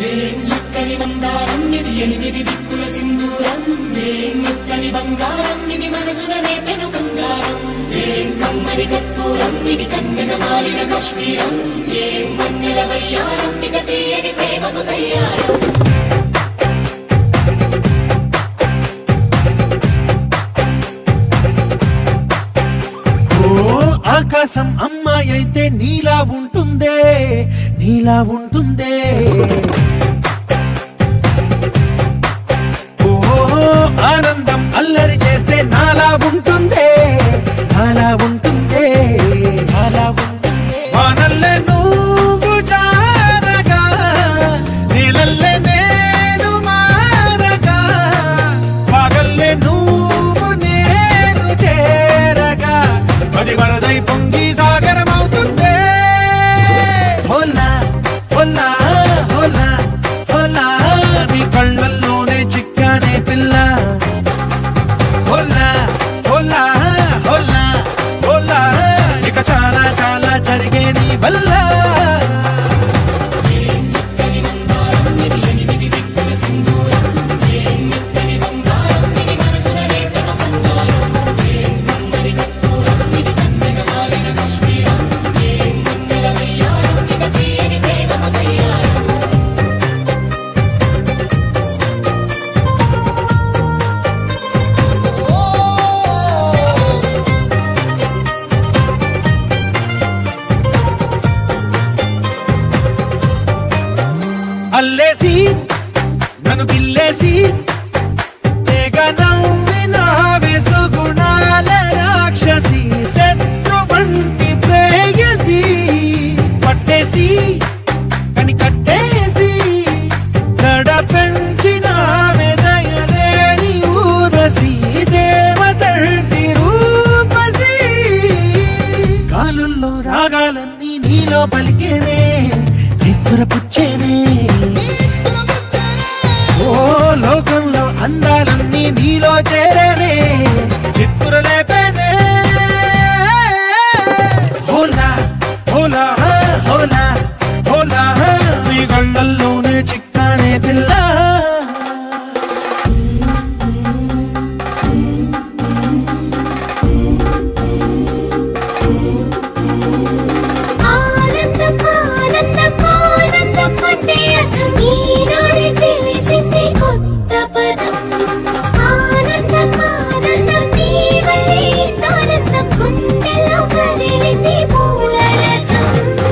ఏం చక్కని బంగారం ఇది ఎనిమిది దిక్కుల సింధూరం ఏం మెత్తని బంగారం ఇది మనసున రేపెను బంగారం ఏం కమ్మని కత్తూరం ఇది కన్నెగ మారిన కాశ్మీరం ఏం వన్నెల వయ్యారం ఇక తీయని ప్రేమకు తయ్యారం ఓ ఆకాశం అమ్మాయి అయితే నీలా ఉంటుందే నీలా ఉంటుందే ఓ ఆనందం అల్లరి చేస్తే నాలా ఉంటుందే నాలా ఉంటుందే నాలా ఉంటుందే వానల్లే నువ్వు జారగా నీలల్లే నేను మారగా పగల్లే నువ్వు నేను చేరగా అది వరదై పొంగి సాగరమవుతుందే హోలా హోలా హోలా హోలా నీ కళ్ళల్లోనే చిక్కానే పిల్ల హోలా హోలా హోలా హోలా ఇక చాలా చాలా జరిగే నీ వల్ల ఏం చక్కని బంగారం ఇది ఎనిమిది దిక్కుల సింధూరం ఏం మెత్తని బంగారం ఇది మనసున రేపెను బంగారం ఏం కమ్మని కత్తూరం ఇది కన్నెగ మారిన కాశ్మీరం ఏం వన్నెల వయ్యారం ఇక తీయని ప్రేమకు తయ్యారం అల్లేసి నన్ను గిల్లేసి తెగ నవ్విన వెసుగుణాల రాక్షసి శత్రు వంటి ప్రేయసి పట్టేసి కని కట్టేసి గడ పెంచిన వెదయలేని ఊరసి దేవతంటి రూపసి గాలుల్లో రాగాలన్నీ నీలో పలికేనే నిద్ర పుచ్చేనే ఓ లోకంలో అందాలన్నీ నీలో చేరనే చిత్తుర లేపేనే హోలా హోలా హోలా హోలా నీ గళ్ళల్లోనే చిక్కానే పిల్ల ఆనందం ఆనందం ఆనందం అంటే అర్థం ఈనాడే తెలిసింది కొత్త పదం ఆనందం ఆనందం నీ వల్లే ఆనందం గుండెల్లో కదిలింది మూలరథం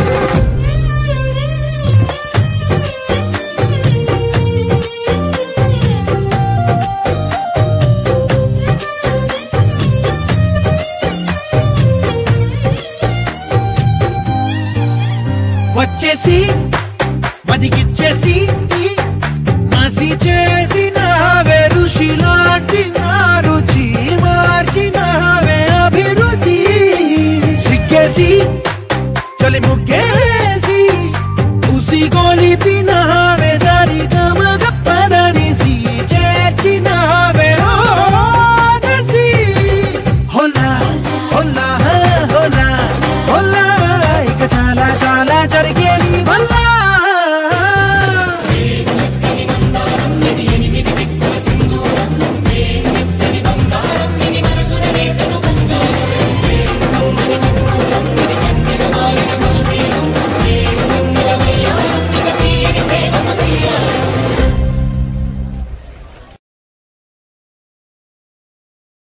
వచ్చేసి మదిగిచ్చేసి మసి చేసిన ఋషిలాంటి నా రుచి మార్చినవే అభిరుచి సిగ్గేసి చలి ముగ్గేసి ఉసి గోలిపినవే సరి గమగ పదనిసి చేర్చినవే ఓదసి హోలా హోలా హోలా హోలా ఇక చాలా చాలా జరిగే నీ వల్ల